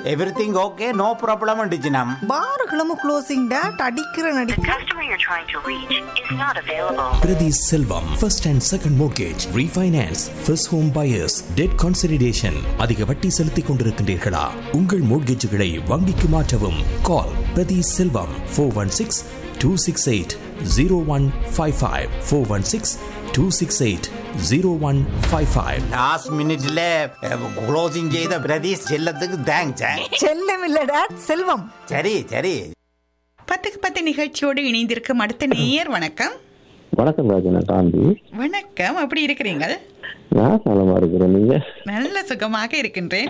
Everything okay no problem அண்டிச்சினம் பார்களும் closing date அடிக்கிற நடி The customer you're trying to reach is not available. Priti Selvam, first and second mortgage, refinance, first home buyers, debt consolidation. அதிக வட்டி செலுத்திக் கொண்டிருக்கின்றீர்களா உங்கள் மோட்கேஜுகளை வங்கிக்கு மாற்றவும் கால் பிரதி Selvam four one six two six eight zero one five five four one six two six eight zero one five five last மினிட்ல closing செய்த பிரதீஷ் செல்லத்துக்கு தேங்க்ஸ் செல்லம் இல்ல டேட் செல்வம் சரி சரி பத்துக்கு பத்து நிகழ்ச்சியோடு இணைந்திருக்கும் அடுத்த நேயர் வணக்கம் வணக்கம் ராஜனா காந்தி வணக்கம் அப்படி இருக்கிறீங்க நான் நலமா இருக்கிறேன் நீங்க நல்ல சுகமாக இருக்கின்றேன்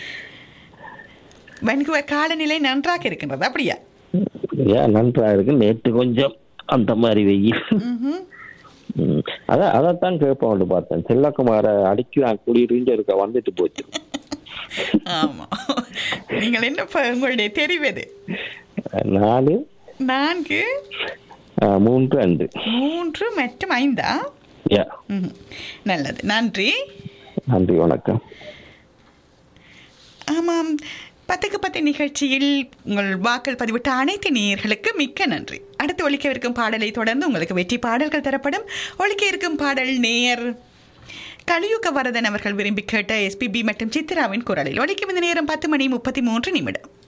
வன்குவர் காலநிலை நன்றாக இருக்கின்றது அப்படியா ஏன் நன்றா இருக்கு நேற்று கொஞ்சம் அந்த மாதிரி வெயில் ம்ஹும். ம். அதான் அதைத்தான் கேட்போம் பார்த்தேன் செல்லக்குமார அடிக்கிறான் குளிர்ந்து இருக்க வந்துட்டு போச்சு ஆமா நீங்கள் என்ன ப- உங்களுடைய தெரிவது நாலு நான்கு ஆ, மூன்று அன்று மூன்று மற்றும் ஐந்தா யா ம்ஹும். நல்லது நன்றி நன்றி வணக்கம் ஆமாம் பத்துக்கு பத்து நிகழ்ச்சியில் உங்கள் வாக்கள் பதிவிட்ட அனைத்து நேயர்களுக்கு மிக்க நன்றி அடுத்து ஒலிக்கவிருக்கும் பாடலை தொடர்ந்து உங்களுக்கு வெற்றி பாடல்கள் தரப்படும் ஒலிக்க இருக்கும் பாடல் நேயர் கலியுக வரதன் அவர்கள் விரும்பி கேட்ட எஸ்பிபி மற்றும் சித்ராவின் குரலில் ஒலிக்கும் இந்த நேரம் பத்து மணி முப்பத்தி மூன்று நிமிடம்